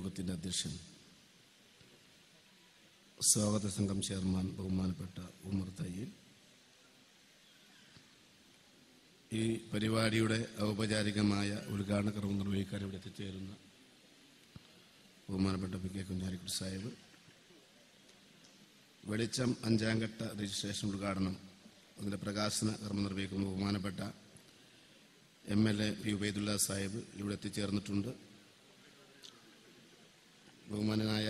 യോഗത്തിൻ്റെ അധ്യക്ഷൻ സ്വാഗത സംഘം ചെയർമാൻ ബഹുമാനപ്പെട്ട ഉമർ തയ്യിൽ ഈ പരിപാടിയുടെ ഔപചാരികമായ ഉദ്ഘാടന കർമ്മം നിർവഹിക്കാൻ ഇവിടെ എത്തിച്ചേരുന്ന ബഹുമാനപ്പെട്ട പി കെ കുഞ്ഞാലിക്കുട്ടി സാഹിബ് വെളിച്ചം അഞ്ചാം ഘട്ട രജിസ്ട്രേഷൻ ഉദ്ഘാടനം അതിൻ്റെ പ്രകാശന കർമ്മം നിർവഹിക്കുന്ന ബഹുമാനപ്പെട്ട M L A P Ubaidulla Sahib ഇവിടെ എത്തിച്ചേർന്നിട്ടുണ്ട് ബഹുമാനനായ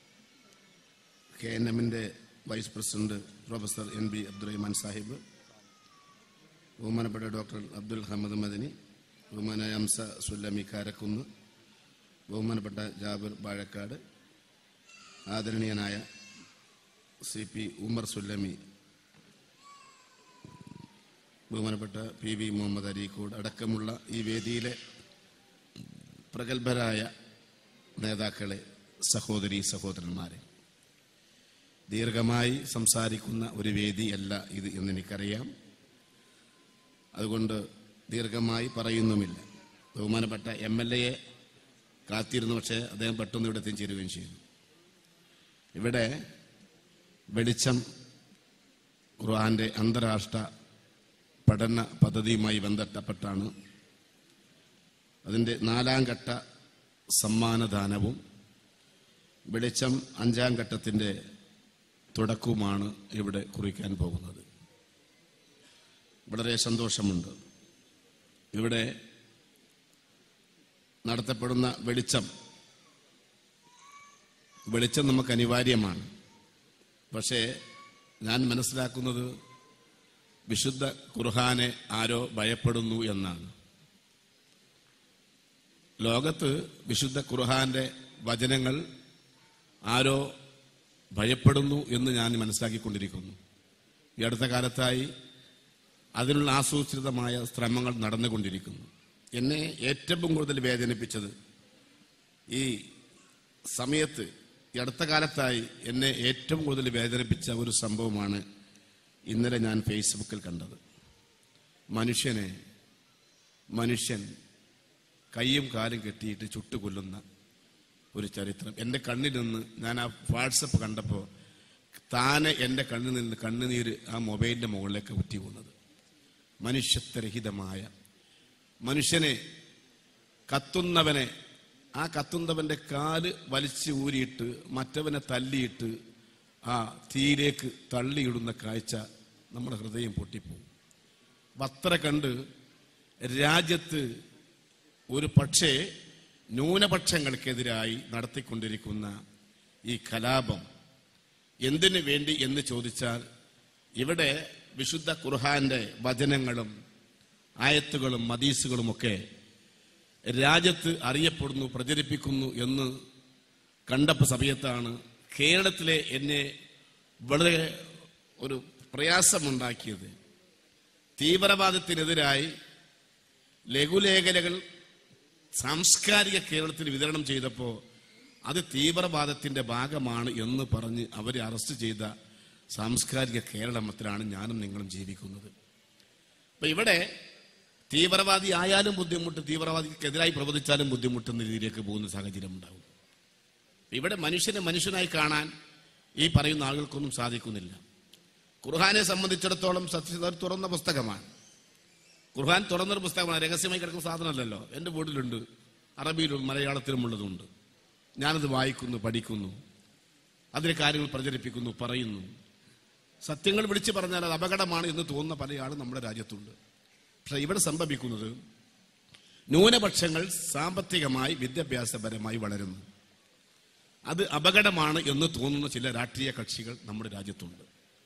കെ എൻ എമ്മിൻ്റെ vice president professor N B Abdurahman Sahib ബഹുമാനപ്പെട്ട ഡോക്ടർ അബ്ദുൽ ഹമദ് മദനി ബഹുമാനായ അംസ സുല്ലമി കാരക്കുന്ന് ബഹുമാനപ്പെട്ട ജാബിർ ബാഴക്കാട് ആദരണീയനായ സി പി ഉമർ സുല്ലമി ബഹുമാനപ്പെട്ട പി വി മുഹമ്മദ് അരീക്കോട് അടക്കമുള്ള ഈ വേദിയിലെ പ്രഗത്ഭരായ നേതാക്കളെ സഹോദരി സഹോദരന്മാരെ ദീർഘമായി സംസാരിക്കുന്ന ഒരു വേദിയല്ല ഇത് എന്നെനിക്കറിയാം അതുകൊണ്ട് ദീർഘമായി പറയുന്നുമില്ല ബഹുമാനപ്പെട്ട എം എൽ എയെ കാത്തിരുന്നു പക്ഷേ അദ്ദേഹം പെട്ടെന്ന് ഇവിടെ എത്തിച്ചേരുകയും ചെയ്തു ഇവിടെ വെളിച്ചം ഖുർആന്റെ അന്താരാഷ്ട്ര പഠന പദ്ധതിയുമായി ബന്ധപ്പെട്ടപ്പെട്ടാണ് അതിൻ്റെ നാലാം ഘട്ട സമ്മാനദാനവും വെളിച്ചം അഞ്ചാം ഘട്ടത്തിൻ്റെ തുടക്കവുമാണ് ഇവിടെ കുറിക്കാൻ പോകുന്നത് വളരെ സന്തോഷമുണ്ട് ഇവിടെ നടത്തപ്പെടുന്ന വെളിച്ചം വെളിച്ചം നമുക്ക് അനിവാര്യമാണ് പക്ഷേ ഞാൻ മനസ്സിലാക്കുന്നത് വിശുദ്ധ ഖുർഹാനെ ആരോ ഭയപ്പെടുന്നു എന്നാണ് ലോകത്ത് വിശുദ്ധ ഖുർഹാന്റെ വചനങ്ങൾ ആരോ ഭയപ്പെടുന്നു എന്ന് ഞാൻ മനസ്സിലാക്കിക്കൊണ്ടിരിക്കുന്നു ഈ അടുത്ത കാലത്തായി അതിനുള്ള ആസൂത്രിതമായ ശ്രമങ്ങൾ നടന്നുകൊണ്ടിരിക്കുന്നു എന്നെ ഏറ്റവും കൂടുതൽ വേദനിപ്പിച്ചത് ഈ സമയത്ത് ഈ അടുത്ത കാലത്തായി എന്നെ ഏറ്റവും കൂടുതൽ വേദനിപ്പിച്ച ഒരു സംഭവമാണ് ഇന്നലെ ഞാൻ ഫേസ്ബുക്കിൽ കണ്ടത് മനുഷ്യനെ മനുഷ്യൻ കൈയും കാലും കെട്ടിയിട്ട് ചുട്ടുകൊല്ലുന്ന ഒരു ചരിത്രം എൻ്റെ കണ്ണിൽ നിന്ന് ഞാൻ ആ വാട്സപ്പ് കണ്ടപ്പോൾ താനെ എൻ്റെ കണ്ണിൽ നിന്ന് കണ്ണുനീര് ആ മൊബൈലിൻ്റെ മുകളിലേക്ക് ഉറ്റി പോകുന്നത് മനുഷ്യത്വരഹിതമായ മനുഷ്യനെ കത്തുന്നവനെ ആ കത്തുന്നവന്റെ കാല് വലിച്ചു ഊരിയിട്ട് മറ്റവനെ തല്ലിയിട്ട് ആ തീയിലേക്ക് തള്ളിയിടുന്ന കാഴ്ച നമ്മുടെ ഹൃദയം പൊട്ടിപ്പോവും അത്ര കണ്ട് രാജ്യത്ത് ഒരു പക്ഷേ ന്യൂനപക്ഷങ്ങൾക്കെതിരായി നടത്തിക്കൊണ്ടിരിക്കുന്ന ഈ കലാപം എന്തിനു വേണ്ടി എന്ന് ചോദിച്ചാൽ ഇവിടെ വിശുദ്ധ ഖുർഹാന്റെ വചനങ്ങളും ആയത്തുകളും മദീസുകളുമൊക്കെ രാജ്യത്ത് അറിയപ്പെടുന്നു പ്രചരിപ്പിക്കുന്നു എന്ന് കണ്ടപ്പോ സമയത്താണ് കേരളത്തിലെ എന്നെ വളരെ ഒരു പ്രയാസമുണ്ടാക്കിയത് തീവ്രവാദത്തിനെതിരായി ലഘുലേഖനകൾ സാംസ്കാരിക കേരളത്തിൽ വിതരണം ചെയ്തപ്പോൾ അത് തീവ്രവാദത്തിന്റെ ഭാഗമാണ് എന്ന് പറഞ്ഞ് അവരെ അറസ്റ്റ് ചെയ്ത സാംസ്കാരിക കേരളത്തിലാണ് ഞാനും നിങ്ങളും ജീവിക്കുന്നത് അപ്പൊ ഇവിടെ തീവ്രവാദി ആയാലും ബുദ്ധിമുട്ട് തീവ്രവാദിക്കെതിരായി പ്രവർത്തിച്ചാലും ബുദ്ധിമുട്ട് എന്ന രീതിയിലേക്ക് പോകുന്ന സാഹചര്യം ഉണ്ടാവും ഇവിടെ മനുഷ്യനെ മനുഷ്യനായി കാണാൻ ഈ പറയുന്ന ആളുകൾക്കൊന്നും സാധിക്കുന്നില്ല ഖുർഹാനെ സംബന്ധിച്ചിടത്തോളം സത്യ തുറന്ന പുസ്തകമാണ് ഖുർഹാൻ തുറന്നൊരു പുസ്തകമാണ് രഹസ്യമായി കിടക്കുന്ന സാധനമല്ലല്ലോ എൻ്റെ വീട്ടിലുണ്ട് അറബിയിലും മലയാളത്തിലും ഉള്ളതുണ്ട് ഞാനത് വായിക്കുന്നു പഠിക്കുന്നു അതിലെ കാര്യങ്ങൾ പ്രചരിപ്പിക്കുന്നു പറയുന്നു സത്യങ്ങൾ വിളിച്ചു പറഞ്ഞാൽ അത് അപകടമാണ് എന്ന് തോന്നുന്ന പല ആളും നമ്മുടെ രാജ്യത്തുണ്ട് പക്ഷെ ഇവിടെ സംഭവിക്കുന്നത് ന്യൂനപക്ഷങ്ങൾ സാമ്പത്തികമായി വിദ്യാഭ്യാസപരമായി വളരുന്നു അത് അപകടമാണ് എന്ന് തോന്നുന്ന ചില രാഷ്ട്രീയ കക്ഷികൾ നമ്മുടെ രാജ്യത്തുണ്ട്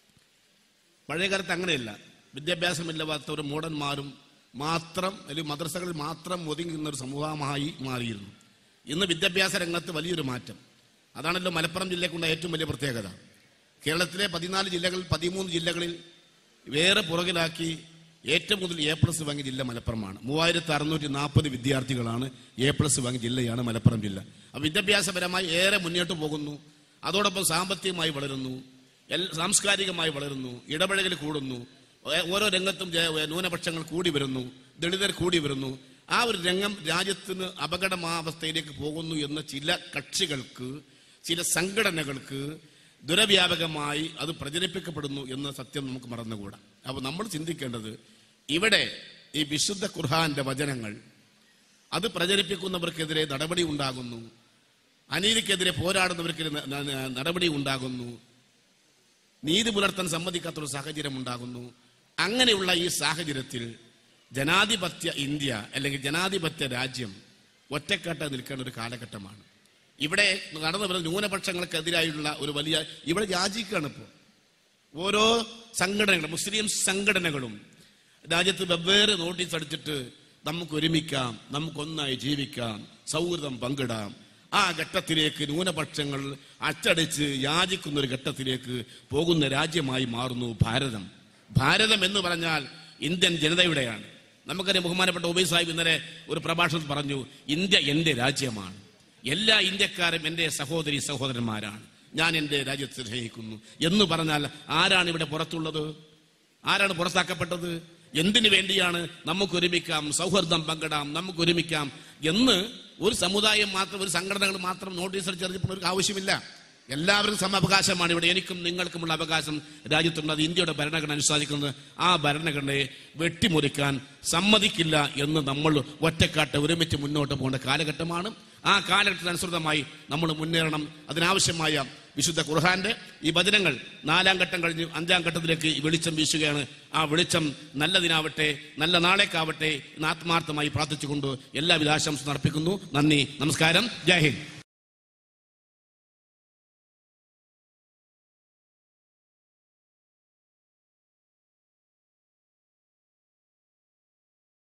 പഴയകാലത്ത് അങ്ങനെയല്ല വിദ്യാഭ്യാസമില്ലാത്തവർ മോഡന്മാരും മാത്രം അല്ലെങ്കിൽ മദ്രസകളിൽ മാത്രം ഒതുങ്ങി നിന്ന ഒരു സമൂഹമായി മാറിയിരുന്നു ഇന്ന് വിദ്യാഭ്യാസ രംഗത്ത് വലിയൊരു മാറ്റം അതാണല്ലോ മലപ്പുറം ജില്ലയ്ക്കുള്ള ഏറ്റവും വലിയ പ്രത്യേകത കേരളത്തിലെ പതിനാല് ജില്ലകളിൽ പതിമൂന്ന് ജില്ലകളിൽ വേറെ പുറകിലാക്കി ഏറ്റവും കൂടുതൽ എ പ്ലസ് വാങ്ങിയ ജില്ല മലപ്പുറമാണ് മൂവായിരത്തി അറുന്നൂറ്റി നാൽപ്പത് വിദ്യാർത്ഥികളാണ് എ പ്ലസ് വാങ്ങിയ ജില്ലയാണ് മലപ്പുറം ജില്ല അപ്പോൾ വിദ്യാഭ്യാസപരമായി ഏറെ മുന്നോട്ട് പോകുന്നു അതോടൊപ്പം സാമ്പത്തികമായി വളരുന്നു എൽ- സാംസ്കാരികമായി വളരുന്നു ഇടപഴകൽ കൂടുന്നു ഏ- ഓരോ രംഗത്തും ജെ- ന്യൂനപക്ഷങ്ങൾ കൂടി വരുന്നു ദളിതർ കൂടി വരുന്നു ആ ഒരു രംഗം രാജ്യത്തിന് അപകടമാവസ്ഥയിലേക്ക് പോകുന്നു എന്ന ചില കക്ഷികൾക്ക് ചില സംഘടനകൾക്ക് ദുരവ്യാപകമായി അത് പ്രചരിപ്പിക്കപ്പെടുന്നു എന്ന സത്യം നമുക്ക് മറന്നുകൂടാ അപ്പൊ നമ്മൾ ചിന്തിക്കേണ്ടത് ഇവിടെ ഈ വിശുദ്ധ ഖുർഹാന്റെ വചനങ്ങൾ അത് പ്രചരിപ്പിക്കുന്നവർക്കെതിരെ നടപടി ഉണ്ടാകുന്നു അനീതിക്കെതിരെ പോരാടുന്നവർക്ക് ന- ന- നടപടി ഉണ്ടാകുന്നു നീതി പുലർത്താൻ സമ്മതിക്കാത്തൊരു സാഹചര്യം ഉണ്ടാകുന്നു അങ്ങനെയുള്ള ഈ സാഹചര്യത്തിൽ ജനാധിപത്യ ഇന്ത്യ അല്ലെങ്കിൽ ജനാധിപത്യ രാജ്യം ഒറ്റക്കെട്ട് നിൽക്കേണ്ട ഒരു കാലഘട്ടമാണ് ഇവിടെ നടന്നു വരുന്ന ന്യൂനപക്ഷങ്ങൾക്കെതിരായുള്ള ഒരു വലിയ ഇവിടെ യാചിക്കുകയാണ് ഇപ്പോൾ ഓരോ സംഘടനകളും മുസ്ലിം സംഘടനകളും രാജ്യത്ത് വെവ്വേറെ നോട്ടീസ് അടിച്ചിട്ട് നമുക്ക് ഒരുമിക്കാം നമുക്കൊന്നായി ജീവിക്കാം സൗഹൃദം പങ്കിടാം ആ ഘട്ടത്തിലേക്ക് ന്യൂനപക്ഷങ്ങൾ അച്ചടിച്ച് യാചിക്കുന്ന ഒരു ഘട്ടത്തിലേക്ക് പോകുന്ന രാജ്യമായി മാറുന്നു ഭാരതം ഭാരതം എന്ന് പറഞ്ഞാൽ ഇന്ത്യൻ ജനതയുടെയാണ് നമുക്കറിയാം ബഹുമാനപ്പെട്ട ഉബൈ സാഹിബ് ഇന്നലെ ഒരു പ്രഭാഷണത്തിൽ പറഞ്ഞു ഇന്ത്യ എന്റെ രാജ്യമാണ് എല്ലാ ഇന്ത്യക്കാരും എൻ്റെ സഹോദരി സഹോദരന്മാരാണ് ഞാൻ എൻ്റെ രാജ്യത്തെ സ്നേഹിക്കുന്നു എന്ന് പറഞ്ഞാൽ ആരാണ് ഇവിടെ പുറത്തുള്ളത് ആരാണ് പുറത്താക്കപ്പെട്ടത് എന്തിനു വേണ്ടിയാണ് നമുക്ക് ഒരുമിക്കാം സൗഹൃദം പങ്കിടാം നമുക്ക് ഒരുമിക്കാം എന്ന് ഒരു സമുദായം മാത്രം ഒരു സംഘടനകൾ മാത്രം നോട്ടീസ് അടിച്ചറിഞ്ഞപ്പോൾ ഒരു ആവശ്യമില്ല എല്ലാവർക്കും സമവകാശമാണ് ഇവിടെ എനിക്കും നിങ്ങൾക്കുമുള്ള അവകാശം രാജ്യത്തുണ്ട് അത് ഇന്ത്യയുടെ ഭരണഘടന അനുശാസിക്കുന്നത് ആ ഭരണഘടനയെ വെട്ടിമുറിക്കാൻ സമ്മതിക്കില്ല എന്ന് നമ്മൾ ഒറ്റക്കാട്ട് ഒരുമിച്ച് മുന്നോട്ട് പോകേണ്ട കാലഘട്ടമാണ് ആ കാലഘട്ടത്തിനനുസൃതമായി നമ്മൾ മുന്നേറണം അതിനാവശ്യമായ വിശുദ്ധ ഖുർഹാന്റെ ഈ വചനങ്ങൾ നാലാം ഘട്ടം കഴിഞ്ഞ് അഞ്ചാം ഘട്ടത്തിലേക്ക് ഈ വെളിച്ചം വീശുകയാണ് ആ വെളിച്ചം നല്ലതിനാവട്ടെ നല്ല നാളേക്കാവട്ടെ എന്ന് ആത്മാർത്ഥമായി പ്രാർത്ഥിച്ചുകൊണ്ട് എല്ലാവിധ ആശംസ അർപ്പിക്കുന്നു നന്ദി നമസ്കാരം ജയ് ഹിന്ദ്